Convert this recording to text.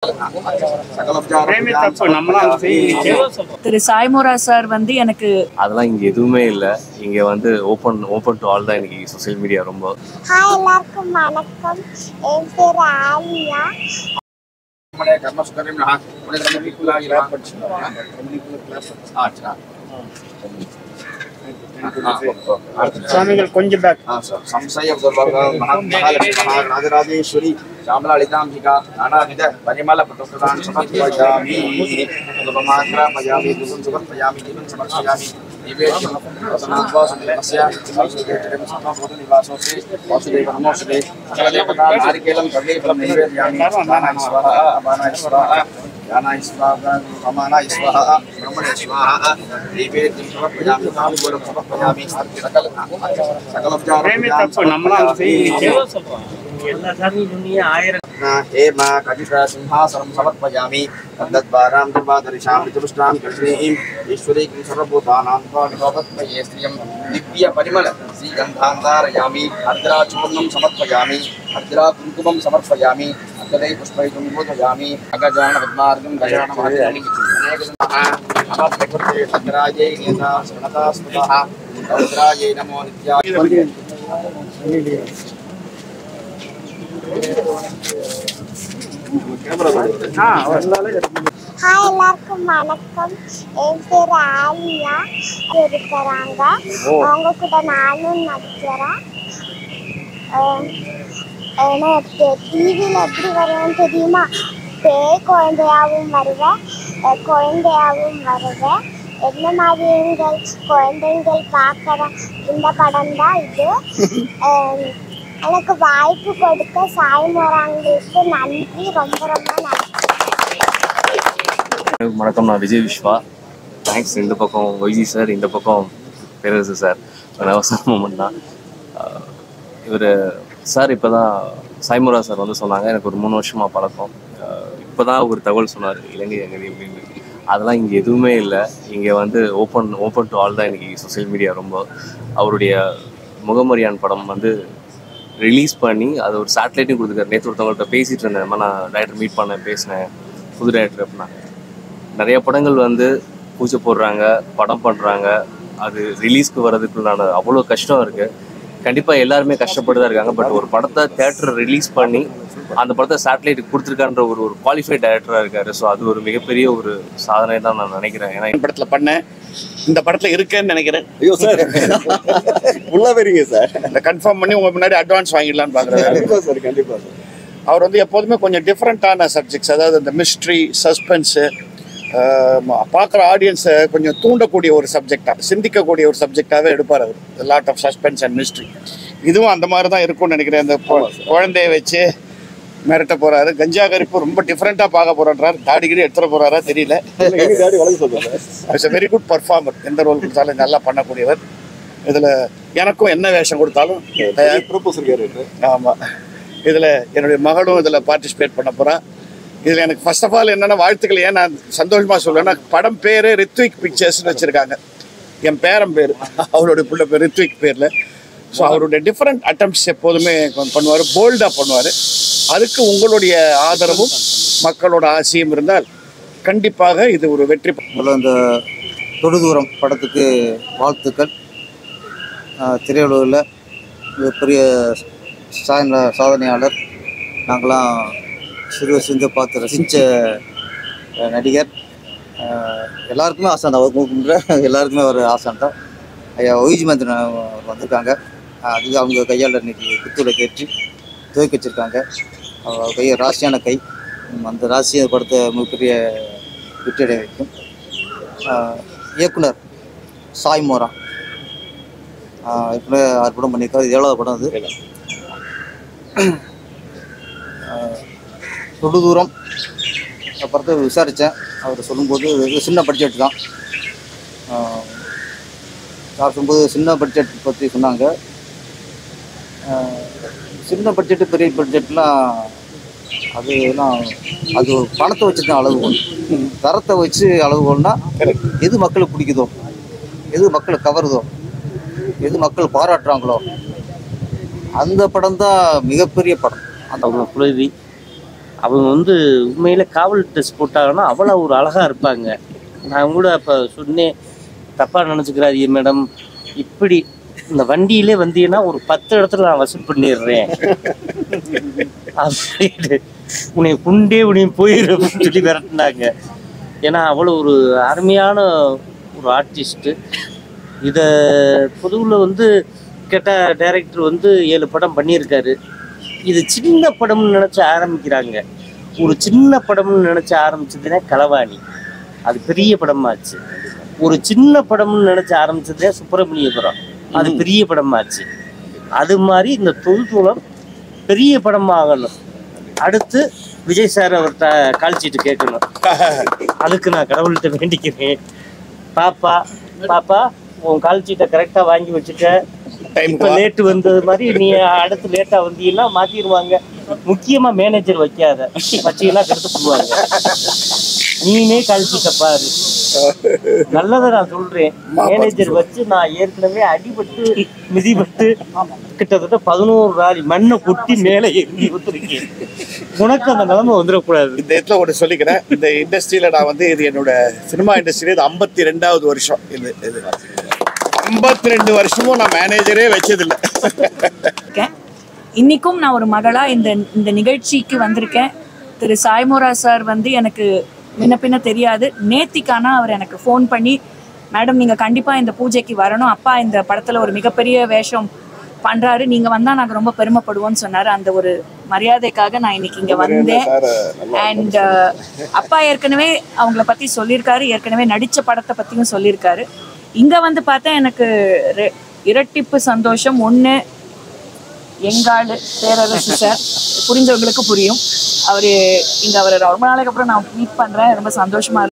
பிரேமே தப்பு நம்மளாம் திரு சாய்மோரா சார் வந்து எனக்கு அதெல்லாம் இங்கே எதுவுமே இல்லை இங்கே வந்து ஓப்பன் ஓப்பன் டு ஆல் தான் இன்னைக்கு சோஷியல் மீடியா ரொம்ப ஹாய் எல்லாருக்கும் வணக்கம் என் பேர் ஆலியா சுவாமிகள் கொஞ்சம் பேக் ಸಂಶಯ ರಾಜರಾಜೇಶ್ವರಿ ಶ್ಯಾಮಲಾಳಿತಾಂಬಿಕಾ ನಾನಾವಿಧ ಪರಿಮಳ ಪಟುಪ್ರದಾನ್ ಸಮರ್ಪಯಾಮಿ ಸಮರ್ಪಯಾಮಿ ದುಗುನ್ ಸಮರ್ಪಯಾಮಿ ಜೀವನ್ ಸಮರ್ಪಯಾಮಿ ನಿವೇದ್ಯಂ ವಸನಾದ್ವಾಸುದೇವಸ್ಯ ಶ್ರೀ ಸಮಬೋಧ ನಿವಾಸೋಸಿ ವಾಸುದೇವ ನಮೋಸ್ತೇ ಸಕಲ ದೇವತಾ ನಾರಿಕೇಲಂ ಸರ್ವೇ ಫಲಂ ನಿವೇದ್ಯಾಮಿ ಸ್ವಾಹಾಯ ಸ್ವಾಹ ಅಪಾನಾಯ ಸ್ವಾಹ ಜ್ಞಾನಾಯ ಸ್ವಾಹ ಅಮಾನಾಯ ಸ್ವಾಹ ಬ್ರಹ್ಮಣೇ ಸ್ವಾಹ ನಿವೇದ್ಯಂ ಸಮರ್ಪಯಾಮಿ ತಾಂಬೂಲಂ ಸಮರ್ಪಯಾಮಿ ಸಕಲ ಸಕಲ பிரேமே தப்பு நம்மளாம் எல்லா சாமியும் சொன்னீங்க ஆயிரம் हेम कटिश सिंहासनं समर्पयामि तद्द्वारां दुर्वादरिशां ऋतुष्टां कृष्णीं ईश्वरीं सर्वभूतानां त्वामिहोपत्मये श्रियं दिव्यपरिमल श्रीगन्धान्धारयामि अर्द्राचूर्णं समर्पयामि अर्द्रा कुङ्कुमं समर्पयामि अर्ददै पुष्पैकं बोधयामि अगजान पद्मार्गं गजानमहर्याणि भद्रायै नेता स्मृता स्मृतः रौद्रायै नमो नित्याय ஹாய் எல்லாருக்கும் வணக்கம் என் பேர் ஆலியா இருக்கிறாங்க அவங்க கூட நானும் நடிக்கிறேன் அஹ் எனக்கு டிவியில் எப்படி வருவேன்னு தெரியுமா பேய் குழந்தையாகவும் வருவேன் அஹ் குழந்தையாகவும் வருவேன் என்ன மாதிரி எங்கள் குழந்தைங்கள் பார்க்குற இந்த படம் தான் இது அஹ் எனக்கு வாய்ப்பு கொடுத்த சாய்மோராங்களுக்கு நன்றி ரொம்ப ரொம்ப நன்றி வணக்கம் நான் விஜய் விஸ்வா தேங்க்ஸ் இந்த பக்கம் ஒய்ஜி சார் இந்த பக்கம் பேரரசு சார் அவசர மூமெண்ட் தான் இவர் சார் இப்போ தான் சாய்முரா சார் வந்து சொன்னாங்க எனக்கு ஒரு மூணு வருஷமாக பழக்கம் இப்போ தான் ஒரு தகவல் சொன்னார் இலங்கை அகதி அப்படின்னு அதெல்லாம் இங்கே எதுவுமே இல்லை இங்கே வந்து ஓப்பன் ஓப்பன் டு ஆல் தான் இன்னைக்கு சோஷியல் மீடியா ரொம்ப அவருடைய முகமரியான் படம் வந்து ரிலீஸ் பண்ணி அது ஒரு சேட்டலைட்டும் கொடுத்துருக்காரு நேற்று ஒருத்தவங்கள்ட்ட பேசிகிட்டு இருந்தேன் இந்த மாதிரி நான் டைரக்டர் மீட் பண்ணேன் பேசினேன் புது டைரக்டர் அப்படின்னா நிறைய படங்கள் வந்து பூஜை போடுறாங்க படம் பண்ணுறாங்க அது ரிலீஸ்க்கு வர்றதுக்குள்ளான அவ்வளோ கஷ்டம் இருக்குது கண்டிப்பாக எல்லாருமே கஷ்டப்பட்டு தான் இருக்காங்க பட் ஒரு படத்தை தேட்டர் ரிலீஸ் பண்ணி அந்த படத்தை சேட்டலைட்டுக்கு கொடுத்துருக்கான்ற ஒரு ஒரு குவாலிஃபைட் டைரக்டராக இருக்காரு ஸோ அது ஒரு மிகப்பெரிய ஒரு சாதனை தான் நான் நினைக்கிறேன் ஏன்னா படத்துல பண்ணேன் இந்த படத்துல இருக்கேன்னு நினைக்கிறேன் ஐயோ சார் உள்ள வரீங்க சார் இந்த கன்ஃபார்ம் பண்ணி உங்க முன்னாடி அட்வான்ஸ் வாங்கிடலாம்னு பாக்குறேன் கண்டிப்பா சார் கண்டிப்பா சார் அவர் வந்து எப்போதுமே கொஞ்சம் டிஃப்ரெண்ட்டான சப்ஜெக்ட்ஸ் அதாவது இந்த மிஸ்ட்ரி சஸ்பென்ஸு பார்க்குற ஆடியன்ஸை கொஞ்சம் தூண்டக்கூடிய ஒரு சப்ஜெக்டாக சிந்திக்கக்கூடிய ஒரு சப்ஜெக்டாகவே எடுப்பார் அவர் lot of suspense and mystery இதுவும் அந்த மாதிரி தான் இருக்கும்னு நினைக்கிறேன் இந்த கொ- குழந்தைய வச்சு மிரட்ட போறாரு கஞ்சா கரிப்பு ரொம்ப டிஃப்ரெண்ட்டாக பார்க்க போறான்றாரு தாடி கிடி எடுத்துட போறாரா தெரியல எங்க டாடி வழக்கு சொல்றேன் sir it's a very good performer எந்த ரோல் கொடுத்தாலும் நல்லா பண்ணக்கூடியவர் இதில் எனக்கும் என்ன வேஷம் கொடுத்தாலும் தயார் ப்ரொபோஸ் இருக்காரு ஆமாம் இதில் என்னுடைய மகளும் இதில் பார்ட்டிசிபேட் பண்ண போகிறான் இதில் எனக்கு ஃபர்ஸ்ட் ஆஃப் ஆல் என்னென்ன வாழ்த்துக்கள் ஏன் நான் சந்தோஷமாக சொல்லுவேன்னா படம் பேர் ரித்விக் பிக்சர்ஸ்னு வச்சுருக்காங்க என் பேரன் பேர் அவருடைய பிள்ளை பேர் ரித்விக் பேரில் ஸோ அவருடைய டிஃப்ரெண்ட் அட்டம்ப்ட்ஸ் எப்போதுமே பண்ணுவார் போல்டாக பண்ணுவார் அதுக்கு உங்களுடைய ஆதரவும் மக்களோட ஆசையும் இருந்தால் கண்டிப்பாக இது ஒரு வெற்றி முதல்ல இந்த தொடுதூரம் படத்துக்கு வாழ்த்துக்கள் ஆஹ் திரையுலகில் மிகப்பெரிய சாதனை சாதனையாளர் நாங்களாம் சிறு வயசுலேருந்து பார்த்து ரசித்த அஹ், நடிகர் ஆஹ், எல்லாருக்குமே ஆசை தான் அவருக்கு எல்லாருக்குமே ஒரு ஆசை தான் ஐயா ஒய்ஜி மந்திரன் அவர் வந்திருக்காங்க ஆஹ், அது அவங்க கையால் இன்னைக்கு புத்தூரை கேட்டு துவக்கி வச்சுருக்காங்க அவங்க கையை ராசியான கை உம், அந்த ராசி அந்த படத்தை மிகப்பெரிய வெற்றியடைய வைக்கும் ஆஹ் இயக்குனர் சாய் மோரா ஆஹ் ஏற்கனவே ஆறு படம் பண்ணியிருக்காரு இது ஏழாவது படம் அது ஆஹ் தொடு தூரம் அந்த படத்தை விசாரித்தேன் அவர் சொல்லும்போது இது சின்ன பட்ஜெட் தான் ஆஹ் சார் சொல்லும்போது சின்ன பட்ஜெட் பற்றி சொன்னாங்க ஆஹ் சின்ன பட்ஜெட்டு பெரிய பட்ஜெட்லாம் அது எல்லாம் அது பணத்தை வச்சு தான் அளவுகோல் தரத்தை வச்சு அளவுகோல்னா எது மக்களுக்கு பிடிக்குதோ எது மக்களை கவருதோ எது மக்கள் பாராட்டுறாங்களோ அந்த படம் தான் மிகப்பெரிய படம் அந்த அவங்க புலவி அவங்க வந்து உண்மையில காவல் ட்ரெஸ் போட்டாங்கன்னா அவ்வளோ ஒரு அழகா இருப்பாங்க நான் கூட அப்போ சொன்னேன் தப்பா நினச்சிக்கிறாரு மேடம் இப்படி இந்த வண்டியிலே வந்தீங்கன்னா ஒரு பத்து இடத்துல நான் வசூல் பண்ணிடுறேன் அப்படின்னு உன்னை குண்டே உன்னை போயிரு அப்படின்னு சொல்லி விரட்டினாங்க ஏன்னா அவ்வளோ ஒரு அருமையான ஒரு ஆர்டிஸ்ட்டு இதை பொதுவில் வந்து கேட்டால் டைரக்டர் வந்து ஏழு படம் பண்ணியிருக்காரு இது சின்ன படம்னு நினச்சி ஆரம்பிக்கிறாங்க ஒரு சின்ன படம்னு நினச்சி ஆரம்பிச்சதுன்னா களவாணி அது பெரிய படமாச்சு ஒரு சின்ன படம்னு நினச்சி ஆரம்பிச்சதே சுப்பிரமணியபுரம் அது பெரிய படமாச்சு அது மாதிரி இந்த தொல்தூளம் பெரிய படமாகணும் அடுத்து விஜய் சார் அவர்கிட்ட கால்ச்சிட்டு கேட்கணும் அதுக்கு நான் கடவுள்கிட்ட வேண்டிக்கிறேன் பாப்பா பாப்பா உன் கால்ச்சீட்டை கரெக்டாக வாங்கி வச்சுக்க டைம் இப்போ லேட்டு வந்தது மாதிரி நீ அடுத்து லேட்டாக வந்தீங்கன்னா மாற்றிடுவாங்க முக்கியமாக மேனேஜர் வைக்காத வச்சீங்கன்னா கெடுத்து போடுவாங்க நீனே கால்ச்சீட்டை பாரு நல்லதை நான் சொல்றேன் மேனேஜர் வச்சு நான் ஏற்கனவே அடிபட்டு மிதிபட்டு கிட்டத்தட்ட பதினோரு ராலி மண்ணை கொட்டி மேலே எரிஞ்சு ஊத்துருக்கேன் உனக்கு அந்த நிலைமை வந்துடக்கூடாது இந்த இடத்துல ஒன்று சொல்லிக்கிறேன் இந்த இண்டஸ்ட்ரியில நான் வந்து இது என்னோட சினிமா இண்டஸ்ட்ரியில இது ஐம்பத்தி ரெண்டாவது வருஷம் இது இது ஐம்பத்தி ரெண்டு வருஷமும் நான் மேனேஜரே வச்சதில்லை இருக்கேன் இன்னைக்கும் நான் ஒரு மகளா இந்த இந்த நிகழ்ச்சிக்கு வந்திருக்கேன் திரு சாய்மோரா சார் வந்து எனக்கு முன்ன பின்ன தெரியாது நேத்திக்கானா அவர் எனக்கு ஃபோன் பண்ணி மேடம் நீங்க கண்டிப்பா இந்த பூஜைக்கு வரணும் அப்பா இந்த படத்துல ஒரு மிகப்பெரிய வேஷம் பண்றாரு நீங்க வந்தா நாங்க ரொம்ப பெருமைப்படுவோம்னு சொன்னாரு அந்த ஒரு மரியாதைக்காக நான் இன்னைக்கு இங்க வந்தேன் அண்ட் அப்பா ஏற்கனவே அவங்கள பத்தி சொல்லியிருக்காரு ஏற்கனவே நடிச்ச படத்தை பத்தியும் சொல்லியிருக்காரு இங்க வந்து பார்த்தா எனக்கு ரெ- இரட்டிப்பு சந்தோஷம் ஒண்ணு எங்காளு பேரரசு சார் புரிஞ்சவங்களுக்கு புரியும் அவரு இங்க அவர் ரொம்ப நாளைக்கு அப்புறம் நான் மீட் பண்றேன் ரொம்ப சந்தோஷமா இருக்கு